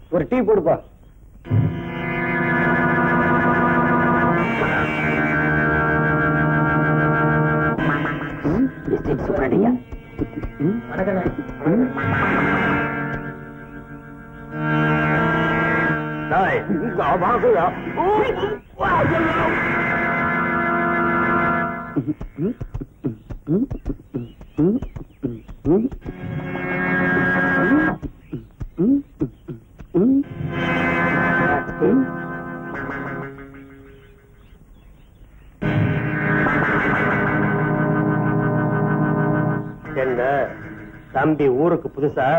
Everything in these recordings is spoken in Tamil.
ஒரு டீ போடுப்பா சுப்பிரமணியா என்ன தம்பி ஊருக்கு புதுசா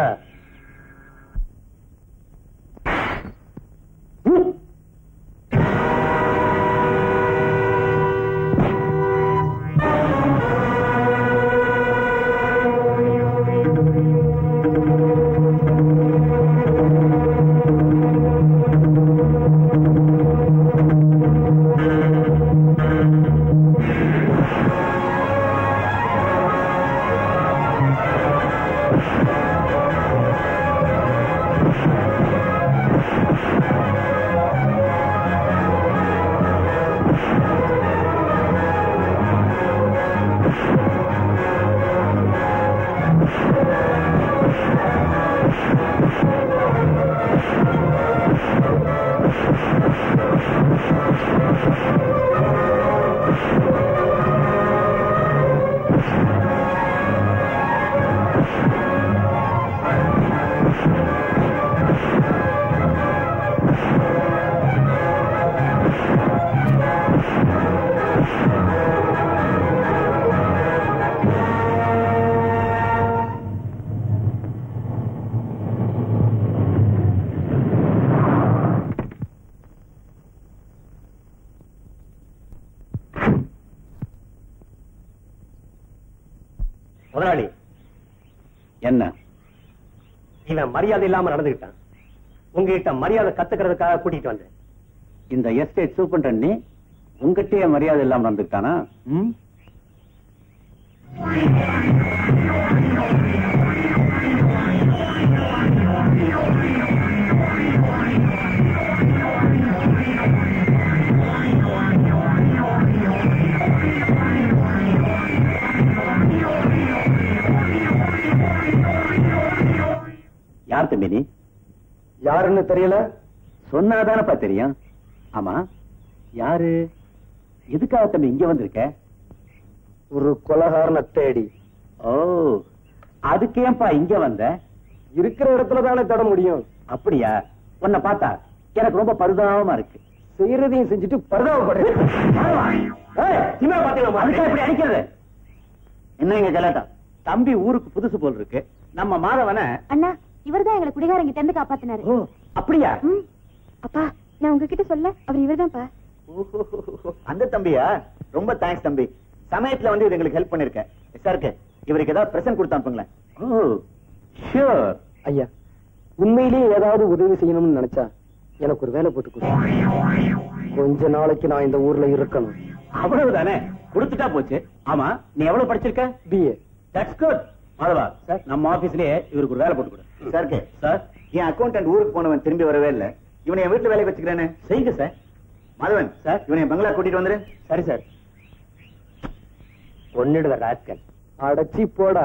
முதலாளி என்ன இவன் மரியாதை இல்லாம நடந்துகிட்டான் உங்ககிட்ட மரியாதை கத்துக்கிறதுக்காக கூட்டிட்டு வந்தேன் இந்த எஸ்டேட் சூப்பர் நீ உங்ககிட்டயே மரியாதை இல்லாம நடந்துக்கிட்டானா ம்? யார் தம்பி நீ யாருன்னு தெரியல சொன்னாதானப்பா தெரியும் ஆமா யாரு எதுக்காக தம்பி இங்க வந்திருக்க ஒரு கொலகாரனை தேடி ஓ அதுக்கு ஏன்பா இங்க வந்த இருக்கிற இடத்துல தானே தட முடியும் அப்படியா உன்னை பார்த்தா எனக்கு ரொம்ப பரிதாபமா இருக்கு செய்யறதையும் செஞ்சுட்டு பரிதாபப்படுறேன் ஏய், சினிமா பாத்தீங்களா அதுக்கா இப்படி அடிக்கிறது என்னங்க ஜலாட்டா தம்பி ஊருக்கு புதுசு போல் இருக்கு நம்ம மாதவன அண்ணா இவர்தான் எங்களை குடிகாரங்கிட்ட இருந்து காப்பாத்தினாரு ஓ அப்படியா ம். அப்பா நான் உங்ககிட்ட சொல்ல அவர் இவர்தான்ப்பா அந்த தம்பியா ரொம்ப தேங்க்ஸ் தம்பி சமயத்துல வந்து இது எங்களுக்கு ஹெல்ப் பண்ணிருக்கேன் சாருக்கு இவருக்கு ஏதாவது பிரசன்ட் கொடுத்து அனுப்புங்களேன் ஓ ஷூர் ஐயா உண்மையிலேயே ஏதாவது உதவி செய்யணும்னு நினைச்சா எனக்கு ஒரு வேலை போட்டு கொடு கொஞ்ச நாளைக்கு நான் இந்த ஊர்ல இருக்கணும் அவ்வளவுதானே கொடுத்துட்டா போச்சு ஆமா நீ எவ்வளவு படிச்சிருக்க பிஏ தட்ஸ் குட் மாதவா சார் நம்ம ஆபீஸ்லயே இவருக்கு ஒரு வேலை போட்டு கொடு சாருக்கு சார் என் அக்கௌண்டன்ட் ஊருக்கு போனவன் திரும்பி வரவே இல்ல இவனை என் வீட்டுல வேலைக்கு வச்சுக்கிறேன்னு செய்யுங்க சார் மாதவன் சார் இவனை என் பங்களா கூட்டிட்டு வந்துரு சரி சார் ஒன்னிடுவ ராஸ்கல் அடைச்சி போடா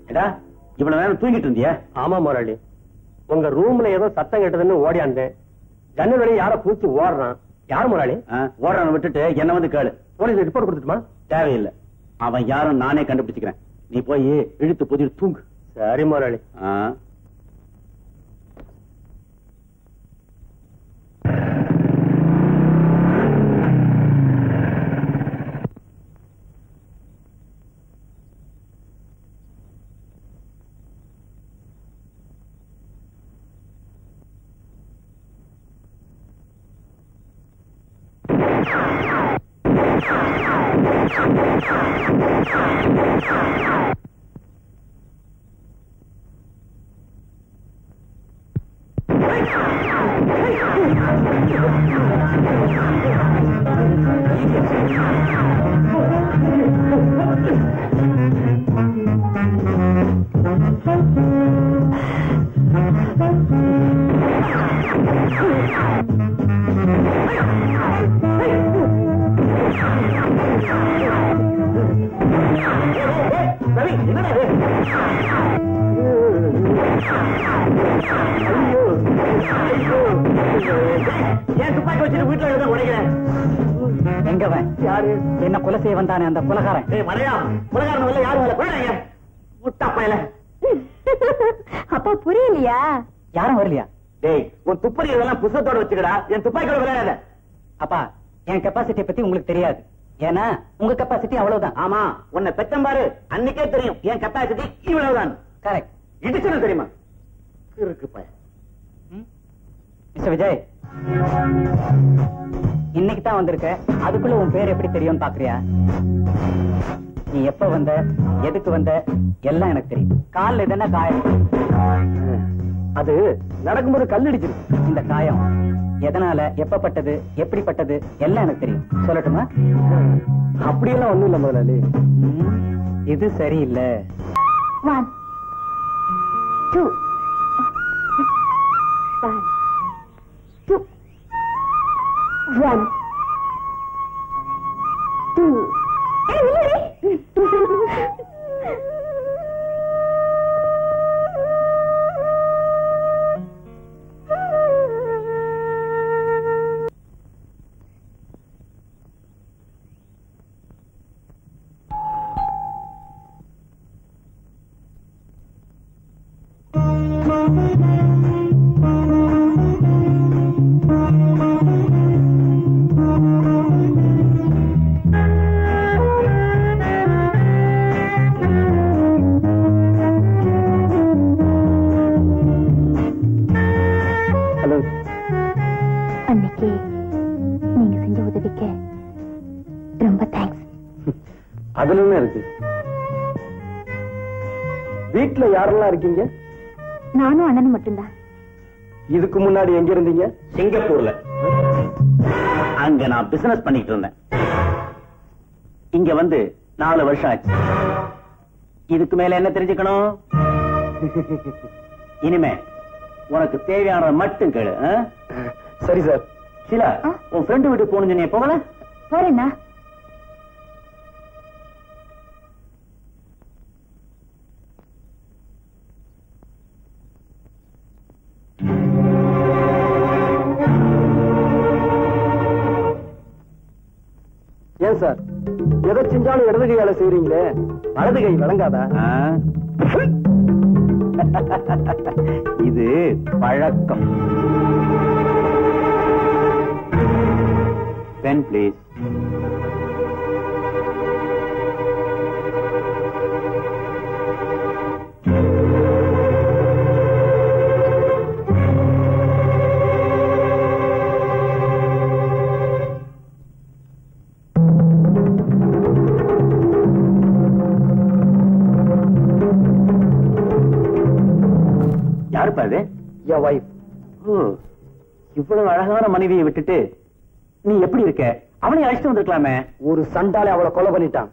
ஏடா இவ்வளவு நேரம் தூங்கிட்டு இருந்தியா ஆமா முதலாளி உங்க ரூம்ல ஏதோ சத்தம் கேட்டதுன்னு ஓடியாந்தேன் ஜன்னல் வழியா யார பூச்சி ஓடுறான் யார் முதலாளி ஓடுறவனை விட்டுட்டு என்ன வந்து கேளு போலீஸ் ரிப்போர்ட் கொடுத்துட்டுமா தேவையில்லை அவன் யாரும் நானே கண்டுபிடிச்சுக்கிறேன் நீ போய் இழுத்து புதிர் தூங்கு சரி முதலாளி ஆ. ஏன் துப்பாக்கி வச்சுட்டு வீட்டுல எழுத உடைக்கிறேன் எங்கவன் யாரு என்ன கொலை செய்ய வந்தானே அந்த கொலகாரன் ஏய் மலையா உலகாரன் வரல யாரும் வரல போயிடாங்க முட்டா பயல அப்பா புரியலையா யாரும் வரலையா டேய் உன் துப்பறி இதெல்லாம் புத்தகத்தோட வச்சுக்கடா என் துப்பாக்கியோட விளையாடாத அப்பா என் கெப்பாசிட்டி பத்தி உங்களுக்கு தெரியாது ஏன்னா உங்க கெப்பாசிட்டி அவ்வளவுதான் ஆமா உன்னை பெத்தம்பாரு அன்னைக்கே தெரியும் என் கெப்பாசிட்டி இவ்வளவுதான் கரெக்ட் இடிச்சது தெரியுமா கிறுக்கு பையன் மிஸ்டர் விஜய் இன்னைக்கு தான் வந்திருக்க அதுக்குள்ள உன் பேர் எப்படி தெரியும்னு பாக்குறியா நீ எப்ப வந்த எதுக்கு வந்த எல்லாம் எனக்கு தெரியும் கால்ல இது என்ன காயம் அது நடக்கும்போது கல் அடிச்சிருக்கு இந்த காயம் எதனால எப்பப்பட்டது எப்படிப்பட்டது எல்லாம் எனக்கு தெரியும் சொல்லட்டுமா அப்படியெல்லாம் ஒண்ணும் இல்ல முதலாளி ம், இது சரியில்லை one two one two one two hello அன்னைக்கு நீங்க செஞ்ச உதவிக்கு ரொம்ப தேங்க்ஸ் அதுல என்ன இருக்கு வீட்டுல யாரெல்லாம் இருக்கீங்க நானும் அண்ணனும் மட்டும்தான் இதுக்கு முன்னாடி எங்க இருந்தீங்க சிங்கப்பூர்ல அங்க நான் பிசினஸ் பண்ணிட்டு இருந்தேன் இங்க வந்து நாலு வருஷம் ஆச்சு இதுக்கு மேல என்ன தெரிஞ்சுக்கணும் இனிமே உனக்கு தேவையானதை மட்டும் கேளு ஆ? சரி சார் ஷீலா ஆ? உன் ஃப்ரெண்டு வீட்டுக்கு போகணும் சொன்னியே போகல போறேண்ணா ஏன் சார் எதை செஞ்சாலும் இடது கையால செய்றீங்களே வலது கை விளங்காதா ஆ? இது பழக்கம் பென் ப்ளீஸ் யாருப்பா அது என் வைஃப் ஓ, இவ்வளவு அழகான மனைவியை விட்டுட்டு நீ எப்படி இருக்க அவனை அழைச்சிட்டு வந்திருக்கலாமே ஒரு சண்டாலே அவளை கொலை பண்ணிட்டான்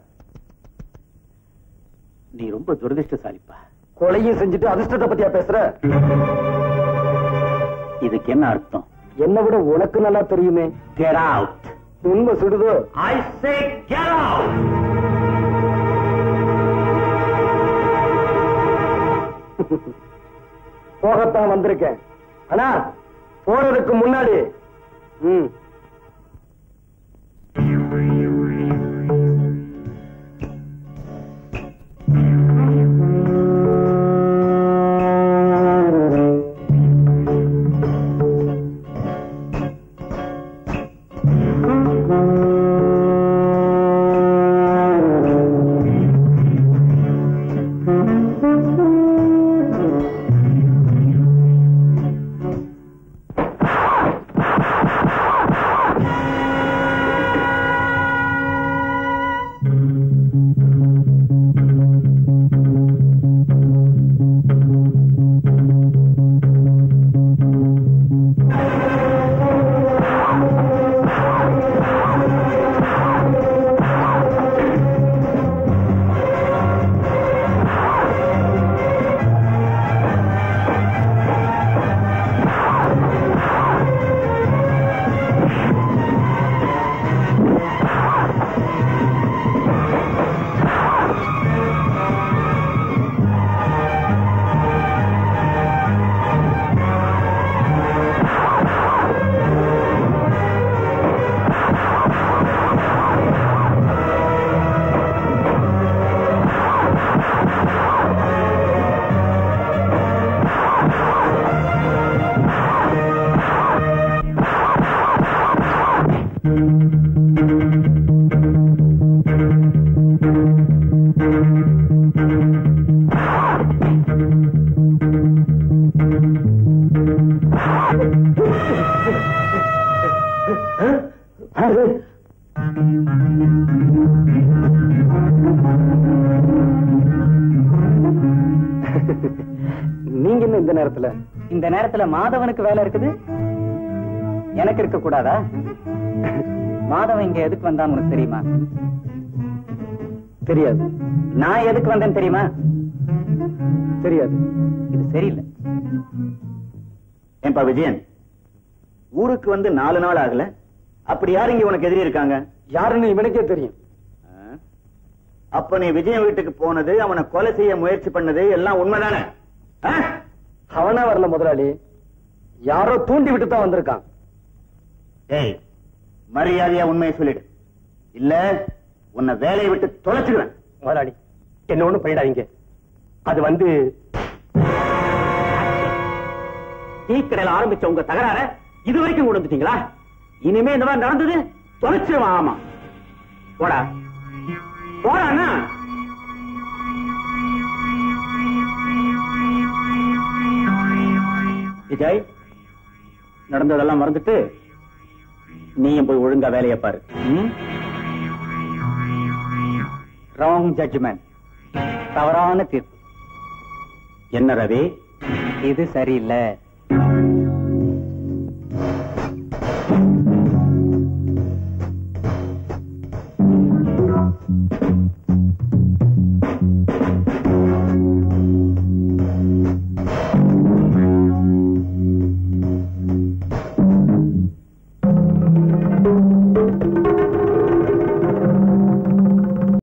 நீ ரொம்ப துரதிருஷ்டசாலிப்பா கொலையும் செஞ்சுட்டு அதிர்ஷ்டத்தை பத்தியா பேசுற இதுக்கு என்ன அர்த்தம் என்னை விட உனக்கு நல்லா தெரியுமே கெட் அவுட் உண்மை சுடுதோ ஐ சே கெட் அவுட் போகத்தான் வந்திருக்கேன் ஆனா போறதுக்கு முன்னாடி ம் நீங்க என்ன இந்த நேரத்துல இந்த நேரத்துல மாதவனுக்கு வேலை இருக்குது எனக்கு இருக்க கூடாதா மாதவன் இங்க எதுக்கு வந்தான்னு உனக்கு தெரியுமா தெரியாது நான் எதுக்கு வந்தேன்னு தெரியுமா தெரியாது இது சரியில்லை ஏன்பா விஜயன் ஊருக்கு வந்து நாலு நாள் ஆகல அப்படி யாரு இங்க உனக்கு எதிரி இருக்காங்க யாருன்னு இவனுக்கே தெரியும் ஆ? அப்ப நீ விஜயன் வீட்டுக்கு போனது அவனை கொலை செய்ய முயற்சி பண்ணது எல்லாம் உண்மைதானே ஆ? அவனா வரல முதலாளி யாரோ தூண்டி விட்டு தான் வந்திருக்கான் ஏய் மரியாதையா உண்மையை சொல்லிடு இல்ல உன்னை வேலையை விட்டு தொலைச்சிடுவேன் முதலாளி என்ன ஒண்ணும் பண்ணிடாதீங்க அது வந்து டீக்கடையில ஆரம்பிச்ச உங்க தகராற இது வரைக்கும் கொண்டு வந்துட்டீங்களா இனிமே இந்த மாதிரி நடந்தது தொலைச்சிருவான் ஆமா போடா போடா அண்ணா விஜய் நடந்ததெல்லாம் மறந்துட்டு நீயும் போய் ஒழுங்கா வேலையை பாரு ராங் ஜட்ஜ்மெண்ட் தவறான தீர்ப்பு என்ன ரவி இது சரியில்லை